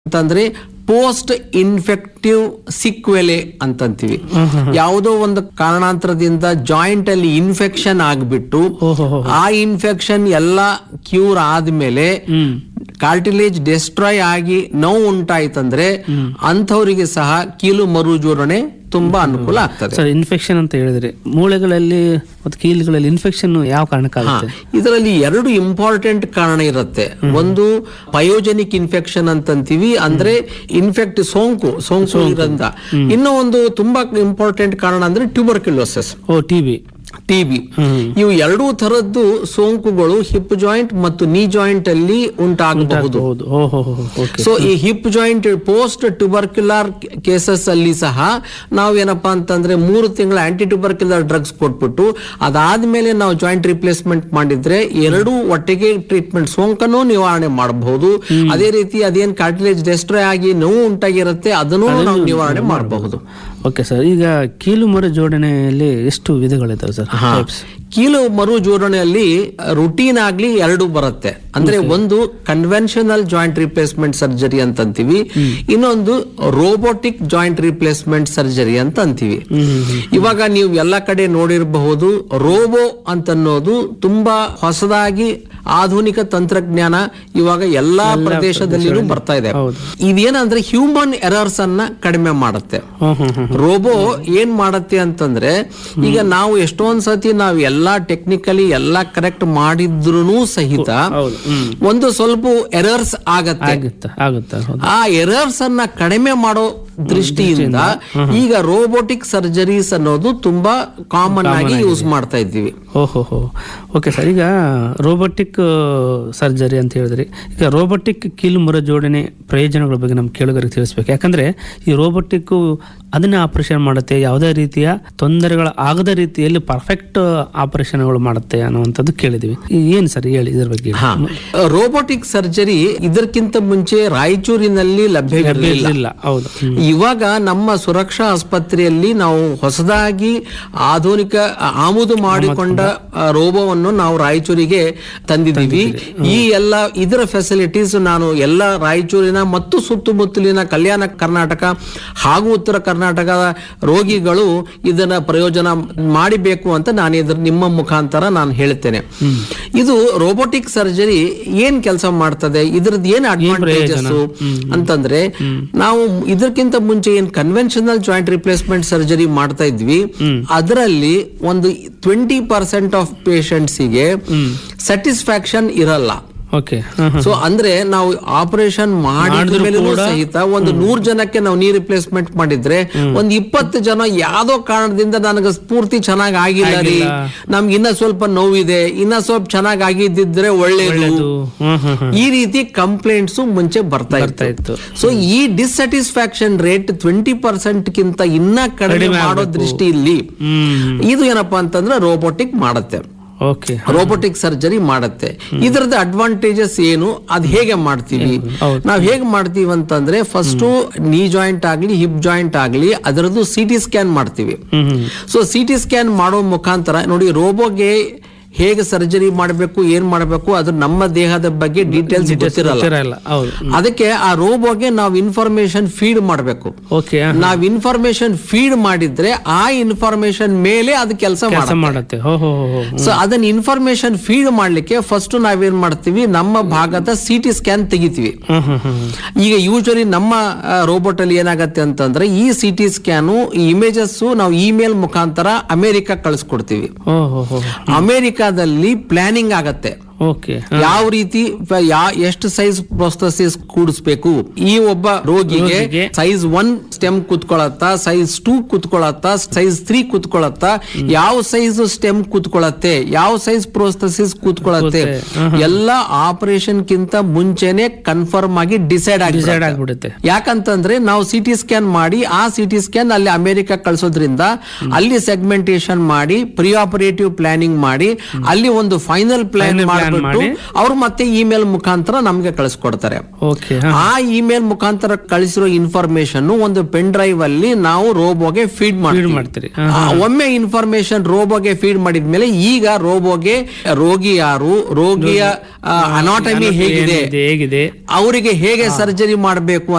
ಅಂತಂದ್ರೆ post infective ಸಿಕ್ವೆಲೆ ಅಂತಂತೀವಿ ಯಾವುದೋ ಒಂದು ಕಾರಣಾಂತರದಿಂದ ಜಾಯಿಂಟ್ ಅಲ್ಲಿ ಇನ್ಫೆಕ್ಷನ್ ಆಗ್ಬಿಟ್ಟು ಓಹೋ ಆ ಇನ್ಫೆಕ್ಷನ್ ಎಲ್ಲ ಕ್ಯೂರ್ ಆದ್ಮೇಲೆ ಹ್ಮ್ ಕಾರ್ಟಿಲೇಜ್ ಡೆಸ್ಟ್ರಾಯ್ ಆಗಿ ನೋವು ಉಂಟಾಯ್ತಂದ್ರೆ ಅಂಥವರಿಗೆ ಸಹ ಕೀಲು ಮರುಜೋಡಣೆ ತುಂಬಾ ಅನುಕೂಲ ಆಗ್ತದೆ ಸರ್ ಇನ್ಫೆಕ್ಷನ್ ಅಂತ ಹೇಳಿದ್ರಿ ಮೂಳೆಗಳಲ್ಲಿ ಮತ್ತು ಕೀಲುಗಳಲ್ಲಿ ಇನ್ಫೆಕ್ಷನ್ ಯಾವ ಕಾರಣಕ್ಕಾಗುತ್ತೆ ಇದರಲ್ಲಿ ಎರಡು ಇಂಪಾರ್ಟೆಂಟ್ ಕಾರಣ ಇರುತ್ತೆ ಒಂದು ಪಯೋಜೆನಿಕ್ ಇನ್ಫೆಕ್ಷನ್ ಅಂತಂತೀವಿ ಅಂದ್ರೆ ಇನ್ಫೆಕ್ಟ್ ಸೋಂಕು ಸೋಂಕು ಇರೋದ್ರಿಂದ ಇನ್ನೂ ಒಂದು ತುಂಬಾ ಇಂಪಾರ್ಟೆಂಟ್ ಕಾರಣ ಅಂದ್ರೆ ಟ್ಯೂಬರ್ಕ್ಯುಲೋಸಿಸ್ ಓ ಟಿ ಬಿ ಟಿಬಿ ಇವು ಎರಡೂ ತರದ್ದು ಸೋಂಕುಗಳು ಹಿಪ್ ಜಾಯಿಂಟ್ ಮತ್ತು ನೀ ಜಾಯಿಂಟ್ ಅಲ್ಲಿ ಉಂಟಾಗಬಹುದು ಹೌದು ಓಹೋ ಓಕೆ ಸೊ ಈ hip joint post tubercular cases ಅಲ್ಲಿ ಸಹ ನಾವೇನಪ್ಪಾ ಅಂತಂದ್ರೆ ಮೂರು ತಿಂಗಳ ಆಂಟಿ ಟ್ಯೂಬರ್ಕ್ಯುಲರ್ ಡ್ರಗ್ಸ್ ಕೊಟ್ಬಿಟ್ಟು ಅದಾದ್ಮೇಲೆ ನಾವು ಜಾಯಿಂಟ್ ರಿಪ್ಲೇಸ್ಮೆಂಟ್ ಮಾಡಿದ್ರೆ ಎರಡೂ ಒಟ್ಟಿಗೆ ಟ್ರೀಟ್ಮೆಂಟ್ ಸೋಂಕನ್ನು ನಿವಾರಣೆ ಮಾಡಬಹುದು ಅದೇ ರೀತಿ ಅದೇನ್ ಕಾರ್ಟಿಲೇಜ್ ಡೆಸ್ಟ್ರಾಯ್ ಆಗಿ ನೋವು ಉಂಟಾಗಿರುತ್ತೆ ಅದನ್ನು ನಾವು ನಿವಾರಣೆ ಮಾಡಬಹುದು ಓಕೆ ಸರ್ ಈಗ ಕೀಲು ಮರ ಜೋಡಣೆಯಲ್ಲಿ ಎಷ್ಟು ವಿಧಗಳಿದಾವೆ ಸರ್ ಟೈಪ್ಸ್ ಕೀಲು ಮರು ಜೋಡಣೆಯಲ್ಲಿ ರುಟೀನ್ ಆಗ್ಲಿ ಎರಡು ಬರುತ್ತೆ ಅಂದ್ರೆ ಒಂದು ಕನ್ವೆನ್ಷನಲ್ ಜಾಯಿಂಟ್ ರಿಪ್ಲೇಸ್ಮೆಂಟ್ ಸರ್ಜರಿ ಅಂತ ಅಂತೀವಿ ಇನ್ನೊಂದು ರೋಬೋಟಿಕ್ ಜಾಯಿಂಟ್ ರಿಪ್ಲೇಸ್ಮೆಂಟ್ ಸರ್ಜರಿ ಅಂತ ಅಂತೀವಿ ಇವಾಗ ನೀವು ಎಲ್ಲ ಕಡೆ ನೋಡಿರಬಹುದು ರೋಬೋ ಅಂತನ್ನೋದು ತುಂಬಾ ಹೊಸದಾಗಿ ಆಧುನಿಕ ತಂತ್ರಜ್ಞಾನ ಇವಾಗ ಎಲ್ಲಾ ಪ್ರದೇಶದಲ್ಲಿನೂ ಬರ್ತಾ ಇದೆ ಹೌದು. ಇದೇನಂದ್ರೆ ಹ್ಯೂಮನ್ ಎರರ್ಸ್ ಅನ್ನ ಕಡಿಮೆ ಮಾಡುತ್ತೆ ಹ್ಮ್ ಹ್ಮ್ ಹ್ಮ್ ರೋಬೋ ಏನ್ ಮಾಡತ್ತೆ ಅಂತಂದ್ರೆ ಈಗ ನಾವು ಎಷ್ಟೊಂದ್ ಸತಿ ನಾವು ಎಲ್ಲಾ ಟೆಕ್ನಿಕಲಿ ಎಲ್ಲಾ ಕರೆಕ್ಟ್ ಮಾಡಿದ್ರು ಸಹಿತ ಹೌದು ಹ್ಮ್ ಒಂದು ಸ್ವಲ್ಪ ಎರರ್ಸ್ ಆಗತ್ತೆ ಆಗುತ್ತಾ ಆಗುತ್ತಾ ಹೌದು ಆ ಎರರ್ಸ್ ಅನ್ನ ಕಡಿಮೆ ಮಾಡೋ ದೃಷ್ಟಿಯಿಂದ ಈಗ ರೋಬೋಟಿಕ್ ಸರ್ಜರೀಸ್ ಅನ್ನೋದು ತುಂಬಾ ಕಾಮನ್ ಆಗಿ ಯೂಸ್ ಮಾಡ್ತಾ ಇದ್ದೀವಿ ಓಹೋ ಹೋ ಓಕೆ ಸರ್ ಈಗ ರೋಬೋಟಿಕ್ ಸರ್ಜರಿ ಅಂತ ಹೇಳಿದ್ರಿ ಈಗ ರೋಬೋಟಿಕ್ ಕೀಲು ಮುರ ಜೋಡಣೆ ಪ್ರಯೋಜನಗಳ ಬಗ್ಗೆ ನಮ್ಮ ಕೇಳುಗರಿಗೆ ತಿಳಿಸ್ಬೇಕು ಯಾಕಂದ್ರೆ ಈ ರೋಬೋಟಿಕ್ ಅದನ್ನೇ ಆಪರೇಷನ್ ಮಾಡುತ್ತೆ ಯಾವುದೇ ರೀತಿಯ ತೊಂದರೆಗಳ ಆಗದ ರೀತಿಯಲ್ಲಿ ಪರ್ಫೆಕ್ಟ್ ಆಪರೇಷನ್ಗಳು ಮಾಡುತ್ತೆ ಅನ್ನುವಂಥದ್ದು ಕೇಳಿದ್ವಿ ಈ ಏನ್ ಸರ್ ಹೇಳಿ ಇದ್ರ ಬಗ್ಗೆ ಹಾ ರೋಬೋಟಿಕ್ ಸರ್ಜರಿ ಇದಕ್ಕಿಂತ ಮುಂಚೆ ರಾಯಚೂರಿನಲ್ಲಿ ಲಭ್ಯವಿರಲಿಲ್ಲ ಇಲ್ಲ ಹೌದು ಹ್ಮ್. ಇವಾಗ ನಮ್ಮ ಸುರಕ್ಷಾ ಆಸ್ಪತ್ರೆಯಲ್ಲಿ ನಾವು ಹೊಸದಾಗಿ ಆಧುನಿಕ ಆಮದು ಮಾಡಿಕೊಂಡ ಆ, ರೋಬೋವನ್ನು ನಾವು ರಾಯಚೂರಿಗೆ ತಂದಿದ್ದೀವಿ ಈ ಎಲ್ಲ ಇದರ ಫೆಸಿಲಿಟೀಸ್ ನಾನು ಎಲ್ಲ ರಾಯಚೂರಿನ ಮತ್ತು ಸುತ್ತಮುತ್ತಲಿನ ಕಲ್ಯಾಣ ಕರ್ನಾಟಕ ಹಾಗೂ ಉತ್ತರ ಕರ್ನಾಟಕದ ರೋಗಿಗಳು ಇದನ್ನ ಪ್ರಯೋಜನ ಮಾಡಿಬೇಕು ಅಂತ ನಾನು ಇದ್ರ ನಿಮ್ಮ ಮುಖಾಂತರ ನಾನು ಹೇಳ್ತೇನೆ ಇದು ರೋಬೋಟಿಕ್ ಸರ್ಜರಿ ಏನ್ ಕೆಲಸ ಮಾಡ್ತದೆ ಇದ್ರದ್ದು ಏನ್ ಅಡ್ವಾಂಟೇಜಸ್ ಅಂತಂದ್ರೆ ನಾವು ಇದಕ್ಕಿಂತ ಮುಂಚೆ ಏನ್ ಕನ್ವೆನ್ಷನಲ್ ಜಾಯಿಂಟ್ ರಿಪ್ಲೇಸ್ಮೆಂಟ್ ಸರ್ಜರಿ ಮಾಡ್ತಾ ಇದ್ವಿ ಅದರಲ್ಲಿ ಒಂದು ಟ್ವೆಂಟಿ ಪರ್ಸೆಂಟ್ ಆಫ್ ಗೆ ಸ್ಯಾಟಿಸ್ಫ್ಯಾಕ್ಷನ್ ಇರಲ್ಲ ಓಕೆ ಹಾ, ಹಾ. ಸೊ ಅಂದ್ರೆ ನಾವು ಆಪರೇಷನ್ ಮಾಡಿದ ಮೇಲೂ ಸಹಿತ ಒಂದು ನೂರ್ ಜನಕ್ಕೆ ನಾವು ನೀ ರಿಪ್ಲೇಸ್ಮೆಂಟ್ ಮಾಡಿದ್ರೆ ಒಂದ್ ಇಪ್ಪತ್ತು ಜನ ಯಾವ್ದೋ ಕಾರಣದಿಂದ ನನಗೆ ಸ್ಫೂರ್ತಿ ಚೆನ್ನಾಗ್ ಆಗಿಲ್ಲ ರೀ ನಮ್ಗೆ ಇನ್ನ ಸ್ವಲ್ಪ ನೋವಿದೆ ಇನ್ನ ಸ್ವಲ್ಪ ಚೆನ್ನಾಗ್ ಆಗಿದ್ದಿದ್ರೆ ಒಳ್ಳೇದು ಅದು ಹ್ಮ್ ಹ್ಮ್ ಹ್ಮ್ ಈ ರೀತಿ ಕಂಪ್ಲೇಂಟ್ಸ್ ಮುಂಚೆ ಬರ್ತಾ ಬರ್ತಾ ಇತ್ತು ಇತ್ತು ಸೊ ಈ ಡಿಸ್ಸ್ಯಾಟಿಸ್ಫ್ಯಾಕ್ಷನ್ ರೇಟ್ ಟ್ವೆಂಟಿ ಪರ್ಸೆಂಟ್ ಗಿಂತ ಇನ್ನ ಕಡಿಮೆ ಮಾಡೋ ದೃಷ್ಟಿಯಲ್ಲಿ ಹ್ಮ್ ಇದು ಏನಪ್ಪಾ ಅಂತಂದ್ರೆ ರೋಬೋಟಿಕ್ ಮಾಡುತ್ತೆ ಓಕೆ ರೋಬೋಟಿಕ್ ಸರ್ಜರಿ ಮಾಡುತ್ತೆ ಇದರದ ಅಡ್ವಾಂಟೇಜಸ್ ಏನು ಅದ್ ಹೇಗೆ ಮಾಡ್ತೀವಿ ಹೌದು. ನಾವ್ ಹೇಗೆ ಮಾಡ್ತೀವಿ ಅಂತಂದ್ರೆ ಫಸ್ಟ್ ನೀ ಜಾಯಿಂಟ್ ಆಗ್ಲಿ ಹಿಪ್ ಜಾಯಿಂಟ್ ಆಗ್ಲಿ ಅದರದ್ದು ಸಿ ಟಿ ಸ್ಕ್ಯಾನ್ ಮಾಡ್ತೀವಿ ಹ್ಮ್ ಹ್ಮ್ ಸೊ ಸಿ ಟಿ ಸ್ಕ್ಯಾನ್ ಮಾಡೋ ಮುಖಾಂತರ ನೋಡಿ ರೋಬೋಗೆ ಹೇಗೆ ಸರ್ಜರಿ ಮಾಡಬೇಕು ಏನ್ ಮಾಡಬೇಕು ಅದು ನಮ್ಮ ದೇಹದ ಬಗ್ಗೆ ಡೀಟೇಲ್ಸ್ ಗೊತ್ತಿರಲ್ಲ ಗೊತ್ತಿರಲ್ಲ ಹೌದು ಅದಕ್ಕೆ ಆ ರೋಬೋಗೆ ನಾವು ಇನ್ಫಾರ್ಮೇಶನ್ ಫೀಡ್ ಮಾಡಬೇಕು ಓಕೆ ನಾವ್ ಇನ್ಫಾರ್ಮೇಶನ್ ಫೀಡ್ ಮಾಡಿದ್ರೆ ಆ ಇನ್ಫಾರ್ಮೇಶನ್ ಮೇಲೆ ಅದು ಕೆಲಸ ಕೆಲಸ ಮಾಡುತ್ತೆ ಹೋ ಹೋ ಹೋ ಹೋ ಸೊ ಅದನ್ನ ಇನ್ಫಾರ್ಮೇಶನ್ ಫೀಡ್ ಮಾಡ್ಲಿಕ್ಕೆ ಫಸ್ಟ್ ನಾವೇನ್ ಮಾಡ್ತೀವಿ ನಮ್ಮ ಭಾಗದ ಸಿ ಟಿ ಸ್ಕ್ಯಾನ್ ತೆಗಿತೀವಿ ಹ್ಮ್ ಹ್ಮ್ ಹ್ಮ್ ಈಗ ಯೂಶಲಿ ನಮ್ಮ ರೋಬೋಟ್ ಅಲ್ಲಿ ಏನಾಗತ್ತೆ ಅಂತಂದ್ರೆ ಈ ಸಿ ಟಿ ಸ್ಕ್ಯಾನು ಈ ಇಮೇಜಸ್ ನಾವು ಇಮೇಲ್ ಮುಖಾಂತರ ಅಮೆರಿಕ ಕಳಿಸ್ಕೊಡ್ತೀವಿ ಓ ಹೋ ಹೋ ಅಮೆರಿಕಾದಲ್ಲಿ ಪ್ಲಾನಿಂಗ್ ಆಗತ್ತೆ ಓಕೆ ಯಾವ ರೀತಿ ಪ- ಯಾ ಎಷ್ಟು ಸೈಜ್ ಪ್ರೊಸ್ತಸಿಸ್ ಕೂಡಿಸ್ಬೇಕು ಈ ಒಬ್ಬ ರೋಗಿಗೆ ರೋಗಿಗೆ ಸೈಜ್ ಒನ್ ಸ್ಟೆಮ್ ಕುತ್ಕೊಳತ್ತಾ ಸೈಜ್ ಟೂ ಕುತ್ಕೊಳತ್ತಾ ಸೈಜ್ ತ್ರೀ ಕುತ್ಕೊಳತ್ತಾ ಯಾವ ಸೈಜ್ ಸ್ಟೆಮ್ ಕುತ್ಕೊಳತ್ತೆ ಯಾವ ಸೈಜ್ ಪ್ರೋಸ್ತಸಿಸ್ ಕೂತ್ಕೊಳತ್ತೆ ಎಲ್ಲ ಆಪರೇಷನ್ ಕಿಂತ ಮುಂಚೆನೆ ಕನ್ಫರ್ಮ್ ಆಗಿ ಡಿಸೈಡ್ ಆಗಿ ಡಿಸೈಡ್ ಆಗ್ಬಿಡುತ್ತೆ ಯಾಕಂತಂದ್ರೆ ನಾವು ಸಿ ಟಿ ಸ್ಕ್ಯಾನ್ ಮಾಡಿ ಆ ಸಿ ಟಿ ಸ್ಕ್ಯಾನ್ ಅಲ್ಲಿ ಅಮೆರಿಕ ಕಳ್ಸೋದ್ರಿಂದ ಅಲ್ಲಿ ಸೆಗ್ಮೆಂಟೇಶನ್ ಮಾಡಿ ಪ್ರಿ ಆಪರೇಟಿವ್ ಪ್ಲಾನಿಂಗ್ ಮಾಡಿ ಅಲ್ಲಿ ಒಂದು ಫೈನಲ್ ಪ್ಲಾನ್ ಮಾಡಿಬಿಟ್ಟು ಅವ್ರು ಮತ್ತೆ ಇಮೇಲ್ ಮುಖಾಂತರ ನಮ್ಗೆ ಕಳಿಸ್ಕೊಡ್ತಾರೆ ಓಕೆ ಆ ಇಮೇಲ್ ಮುಖಾಂತರ ಕಳಿಸಿರೋ ಇನ್ಫಾರ್ಮೇಶನ್ ಒಂದು ಪೆನ್ ಡ್ರೈವ್ ಅಲ್ಲಿ ನಾವು ರೋಬೋಗೆ ಫೀಡ್ ಮಾಡ್ತೀವಿ ಮಾಡ್ತೀರಿ ಆ, ಒಮ್ಮೆ ಇನ್ಫಾರ್ಮೇಶನ್ ರೋಬೋಗೆ ಫೀಡ್ ಮಾಡಿದ್ಮೇಲೆ ಈಗ ರೋಬೋಗೆ ರೋಗಿ ಯಾರು ರೋಗಿಯ ಅನಾಟಮಿ ಹೇಗಿದೆ ಹೇಗಿದೆ ಅವರಿಗೆ ಹೇಗೆ ಸರ್ಜರಿ ಮಾಡಬೇಕು